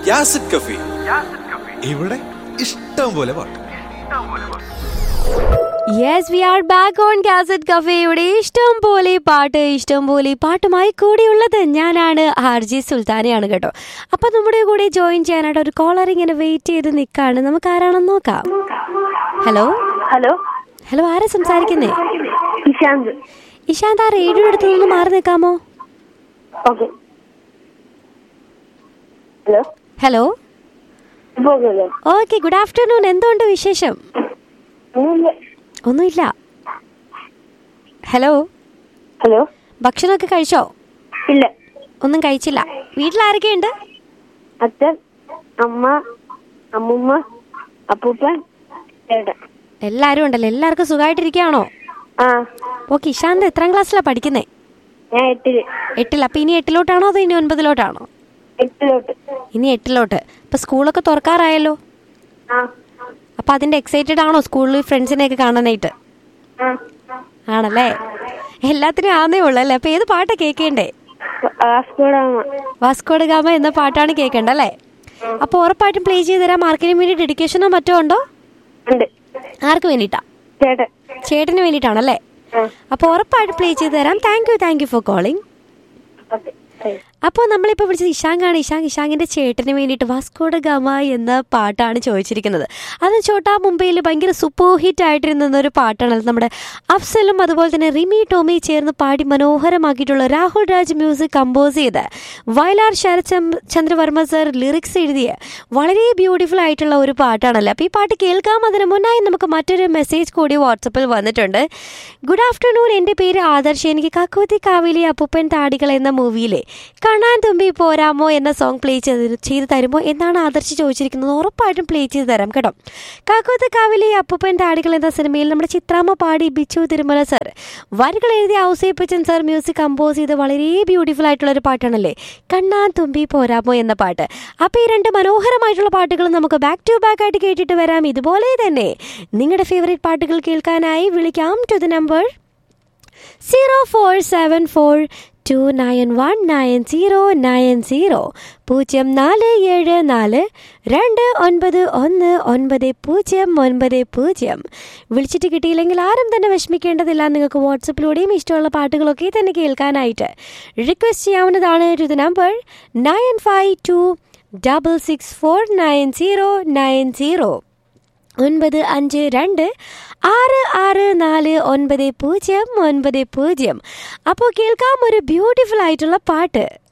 യാസിഡ് കഫി ഇവിടെ ഇഷ്ടം പോലെ പാട്ട് yes we are back on cassette കഫേയുടെ ഇഷ്ടം പോലെ പാട്ട് ഇഷ്ടം പോലെ പാട്ടുമായി കൂടിയുള്ളത് ഞാനാണ് ആർ ജി സുൽത്താനയാണ് കേട്ടോ അപ്പൊ നമ്മുടെ കൂടെ ജോയിൻ ചെയ്യാനായിട്ട് ഒരു കോളർ ഇങ്ങനെ വെയിറ്റ് ചെയ്ത് നിൽക്കാണ് നമുക്ക് ആരാണെന്ന് നോക്കാം ഹലോ ഹലോ ഹലോ ആരാ സംസാരിക്കുന്നേ ഇഷാന്ത് ഇഷാന്ത് ആ റേഡിയോ അടുത്ത് നിന്ന് മാറി നിൽക്കാമോ ഓക്കെ ഹലോ ഹലോ പോകുന്നത് ഓക്കെ ഗുഡ് ആഫ്റ്റർനൂൺ എന്തുകൊണ്ട് വിശേഷം ഒന്നുമില്ല ഒന്നുമില്ല ഹലോ ഹലോ ഭക്ഷണമൊക്കെ കഴിച്ചോ ഇല്ല ഒന്നും കഴിച്ചില്ല വീട്ടിൽ ആരൊക്കെയുണ്ട് അച്ഛൻ അമ്മ അമ്മുമ്മ അപ്പൂപ്പൻ ചേട്ടൻ എല്ലാരും ഉണ്ടല്ലോ എല്ലാവർക്കും സുഖമായിട്ടിരിക്കുകയാണോ ആ ഓക്കെ ഇഷാന്ത് എത്രാം ക്ലാസ്സിലാണ് പഠിക്കുന്നേ ഞാൻ എട്ടില് എട്ടിൽ അപ്പൊ ഇനി എട്ടിലോട്ടാണോ അതോ ഇനി ഒൻപതിലോട്ടാണോ എട്ടിലോട്ട് ഇനി എട്ടിലോട്ട് ഇപ്പൊ സ്കൂളൊക്കെ തുറക്കാറായല്ലോ ആ അപ്പൊ അതിന്റെ എക്സൈറ്റഡ് ആണോ സ്കൂളിൽ ഫ്രണ്ട്സിനെയൊക്കെ കാണാനായിട്ട് ആ ആണല്ലേ എല്ലാത്തിനും ആന്നേ ഉള്ളു അല്ലേ അപ്പൊ ഏത് പാട്ടാ കേൾക്കേണ്ടേ വാസ്കോഡാമ വാസ്കോഡ് ഗാമ എന്ന പാട്ടാണ് കേൾക്കേണ്ടല്ലേ അപ്പൊ ഉറപ്പായിട്ടും പ്ലേ ചെയ്ത് തരാം ആർക്കെങ്കിലും വേണ്ടി ഡെഡിക്കേഷനോ മറ്റോ ഉണ്ടോ ഉണ്ട് ആർക്ക് വേണ്ടിയിട്ടാ ചേട്ടൻ ചേട്ടന് വേണ്ടിയിട്ടാണല്ലേ ആ അപ്പൊ ഉറപ്പായിട്ടും പ്ലേ ചെയ്ത് തരാം thank you thank you for calling okay thank അപ്പോൾ നമ്മളിപ്പോൾ വിളിച്ചത് ഇഷാങ്കാണ് ഇഷാങ് ഇഷാങ്ങിൻ്റെ ചേട്ടന് വേണ്ടിയിട്ട് വാസ്കോഡ ഗമ എന്ന പാട്ടാണ് ചോദിച്ചിരിക്കുന്നത് അത് ചോട്ടാ മുംബൈയിൽ ഭയങ്കര സൂപ്പർ ഹിറ്റ് ആയിട്ടിരുന്ന ഒരു പാട്ടാണ് അത് നമ്മുടെ അഫ്സലും അതുപോലെ തന്നെ റിമി ടോമി ചേർന്ന് പാടി മനോഹരമാക്കിയിട്ടുള്ള രാഹുൽ രാജ് മ്യൂസിക് കമ്പോസ് ചെയ്ത് വയലാർ ശരത് ചന്ദ്- ചന്ദ്രവർമ്മ സർ ലിറിക്സ് എഴുതിയ വളരെ ബ്യൂട്ടിഫുൾ ആയിട്ടുള്ള ഒരു പാട്ടാണല്ലോ അപ്പോൾ ഈ പാട്ട് കേൾക്കാം അതിന് മുന്നായി നമുക്ക് മറ്റൊരു മെസ്സേജ് കൂടി വാട്സപ്പിൽ വന്നിട്ടുണ്ട് ഗുഡ് ആഫ്റ്റർനൂൺ എൻ്റെ പേര് ആദർശ് എനിക്ക് കക്കോത്തി കാവിലെ അപ്പൂപ്പൻ താടികൾ എന്ന മൂവിയിലെ കാണാൻ തുമ്പി പോരാമോ എന്ന സോങ് പ്ലേ ചെയ്ത് ചെയ്ത് തരുമോ എന്നാണ് ആദർശ് ചോദിച്ചിരിക്കുന്നത് ഉറപ്പായിട്ടും പ്ലേ ചെയ്ത് തരാം കേട്ടോ കാക്കോത്ത് കാവിലെ അപ്പൂപ്പൻ താടികൾ എന്ന സിനിമയിൽ നമ്മുടെ ചിത്രാമ്മ പാടി ബിച്ചു തിരുമല സർ വരികൾ എഴുതിയ ഔസേപ്പച്ചൻ സർ മ്യൂസിക് കമ്പോസ് ചെയ്ത് വളരെ ബ്യൂട്ടിഫുൾ ആയിട്ടുള്ള ഒരു പാട്ടാണല്ലേ കണ്ണാൻ തുമ്പി പോരാമോ എന്ന പാട്ട് അപ്പോൾ ഈ രണ്ട് മനോഹരമായിട്ടുള്ള പാട്ടുകൾ നമുക്ക് ബാക്ക് ടു ബാക്ക് ആയിട്ട് കേട്ടിട്ട് വരാം ഇതുപോലെ തന്നെ നിങ്ങളുടെ ഫേവറേറ്റ് പാട്ടുകൾ കേൾക്കാനായി വിളിക്കാം to the number zero four seven four two nine one nine zero nine zero പൂജ്യം നാല് ഏഴ് നാല് രണ്ട് ഒൻപത് ഒന്ന് ഒൻപത് പൂജ്യം ഒൻപത് പൂജ്യം വിളിച്ചിട്ട് കിട്ടിയില്ലെങ്കിൽ ആരും തന്നെ വിഷമിക്കേണ്ടതില്ല നിങ്ങൾക്ക് വാട്സപ്പിലൂടെയും ഇഷ്ടമുള്ള പാട്ടുകളൊക്കെ തന്നെ കേൾക്കാനായിട്ട് റിക്വസ്റ്റ് ചെയ്യാവുന്നതാണ് to the number nine five two double six four nine zero nine zero ഒൻപത് അഞ്ച് രണ്ട് ആറ് ആറ് നാല് ഒൻപത് പൂജ്യം ഒൻപത് പൂജ്യം അപ്പോൾ കേൾക്കാം ഒരു ബ്യൂട്ടിഫുൾ ആയിട്ടുള്ള പാട്ട്